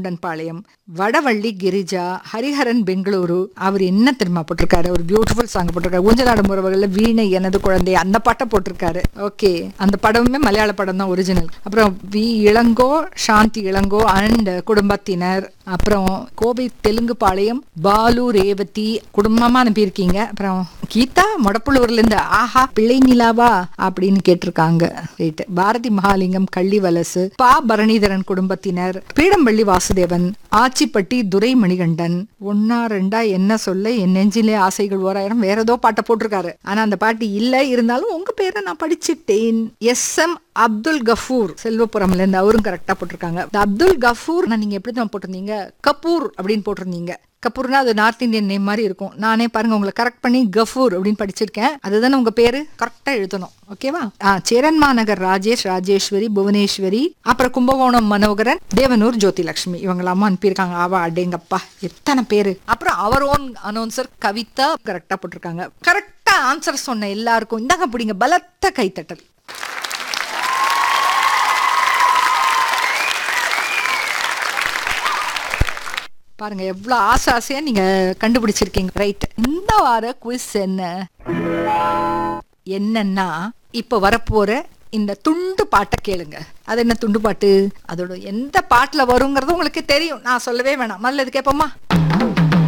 கவுண்டன் பாளையம் வடவள்ளி கிரிஜா ஹரிஹரன் பெங்களூரு அவர் என்ன தெரியுமா போட்டிருக்காரு ஒரு பியூட்டிஃபுல் சாங் போட்டிருக்காரு ஊஞ்சலாடும் உறவுகள்ல வீணை எனது குழந்தை அந்த பாட்டை போட்டிருக்காரு ஓகே அந்த படமுமே மலையாள படம் தான் ஒரிஜினல் அப்புறம் வி இளங்கோ சாந்தி இளங்கோ அண்ட் குடும்பத்தினர் அப்புறம் கோவை தெலுங்கு பாளையம் பாலு ரேவதி குடும்பமா அனுப்பியிருக்கீங்க அப்புறம் கீதா மொடப்புலூர்ல இருந்து ஆஹா பிள்ளை நிலாவா அப்படின்னு கேட்டிருக்காங்க ரைட் பாரதி மகாலிங்கம் கள்ளிவலசு பா பரணிதரன் குடும்பத்தினர் பீடம்பள்ளி வாசுதேவன் ஆச்சிப்பட்டி துரை மணிகண்டன் ஒன்னா ரெண்டா என்ன சொல்ல என் நெஞ்சிலே ஆசைகள் ஓராயிரம் வேற ஏதோ பாட்டை போட்டிருக்காரு ஆனா அந்த பாட்டு இல்ல இருந்தாலும் உங்க பேரை நான் படிச்சிட்டேன் எஸ் எம் அப்துல் கஃபூர் செல்வபுரம்ல இருந்து அவரும் கரெக்டா போட்டிருக்காங்க இந்த அப்துல் கஃபூர் நீங்க எப்படி தான் போட்டிருந்தீங்க கபூர் அப்படின்னு போட்டிருந்தீங்க கபூர்னா அது நார்த் இந்தியன் நேம் மாதிரி இருக்கும் நானே பாருங்க உங்களை கரெக்ட் பண்ணி கஃபூர் அப்படின்னு படிச்சிருக்கேன் அதுதானே உங்க பேரு கரெக்டா எழுதணும் ஓகேவா ஆ சேரன்மாநகர் ராஜேஷ் ராஜேஸ்வரி புவனேஸ்வரி அப்புறம் கும்பகோணம் மனோகரன் தேவனூர் ஜோதிலட்சுமி இவங்களாம அனுப்பியிருக்காங்க ஆவா அடேங்கப்பா எத்தனை பேரு அப்புறம் அவர் ஓன் அனௌன்சர் கவிதா கரெக்டா போட்டிருக்காங்க கரெக்டா ஆன்சர் சொன்ன எல்லாருக்கும் இந்தாங்க பிடிங்க பலத்த கைத்தட்டல் பாருங்க எவ்வளவு ஆசை ஆசையா நீங்க கண்டுபிடிச்சிருக்கீங்க ரைட் இந்த வார குவிஸ் என்ன என்னன்னா இப்ப வரப்போற இந்த துண்டு பாட்டை கேளுங்க அது என்ன துண்டு பாட்டு அதோட எந்த பாட்டுல வருங்கிறது உங்களுக்கு தெரியும் நான் சொல்லவே வேணாம் முதல்ல இது கேட்போமா